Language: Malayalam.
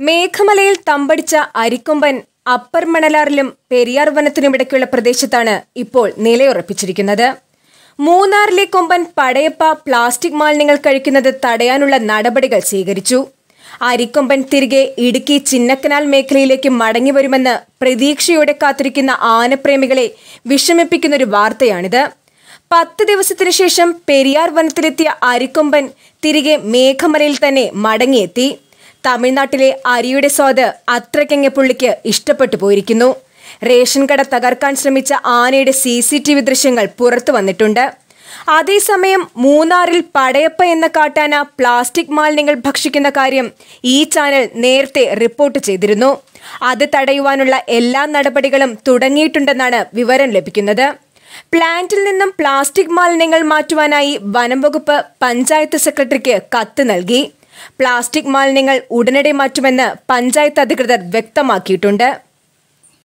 മേഘമലയിൽ തമ്പടിച്ച അരിക്കൊമ്പൻ അപ്പർ മണലാറിലും പെരിയാർ വനത്തിനുമിടയ്ക്കുള്ള പ്രദേശത്താണ് ഇപ്പോൾ നിലയുറപ്പിച്ചിരിക്കുന്നത് മൂന്നാറിലെ കൊമ്പൻ പടയപ്പ പ്ലാസ്റ്റിക് മാലിന്യങ്ങൾ കഴിക്കുന്നത് തടയാനുള്ള നടപടികൾ സ്വീകരിച്ചു അരിക്കൊമ്പൻ തിരികെ ഇടുക്കി ചിന്നക്കനാൽ മേഖലയിലേക്ക് മടങ്ങി വരുമെന്ന് പ്രതീക്ഷയോടെ കാത്തിരിക്കുന്ന ആനപ്രേമികളെ വിഷമിപ്പിക്കുന്ന ഒരു വാർത്തയാണിത് പത്ത് ദിവസത്തിനു ശേഷം പെരിയാർ വനത്തിലെത്തിയ അരിക്കൊമ്പൻ തിരികെ മേഘമലയിൽ തന്നെ മടങ്ങിയെത്തി തമിഴ്നാട്ടിലെ അരിയുടെ സ്വാദ് അത്രയ്ക്കങ്ങ് പുള്ളിക്ക് ഇഷ്ടപ്പെട്ടു പോയിരിക്കുന്നു റേഷൻ കട തകർക്കാൻ ശ്രമിച്ച ആനയുടെ സി സി ടി വി ദൃശ്യങ്ങൾ പുറത്തു വന്നിട്ടുണ്ട് അതേസമയം മൂന്നാറിൽ പടയപ്പ എന്ന കാട്ടാന പ്ലാസ്റ്റിക് മാലിന്യങ്ങൾ ഭക്ഷിക്കുന്ന കാര്യം ഈ ചാനൽ നേരത്തെ റിപ്പോർട്ട് ചെയ്തിരുന്നു അത് തടയുവാനുള്ള എല്ലാ നടപടികളും തുടങ്ങിയിട്ടുണ്ടെന്നാണ് വിവരം ലഭിക്കുന്നത് പ്ലാന്റിൽ നിന്നും പ്ലാസ്റ്റിക് മാലിന്യങ്ങൾ മാറ്റുവാനായി വനം വകുപ്പ് പഞ്ചായത്ത് സെക്രട്ടറിക്ക് കത്ത് നൽകി പ്ലാസ്റ്റിക് മാലിന്യങ്ങൾ ഉടനടി മാറ്റുമെന്ന് പഞ്ചായത്ത് അധികൃതർ വ്യക്തമാക്കിയിട്ടുണ്ട്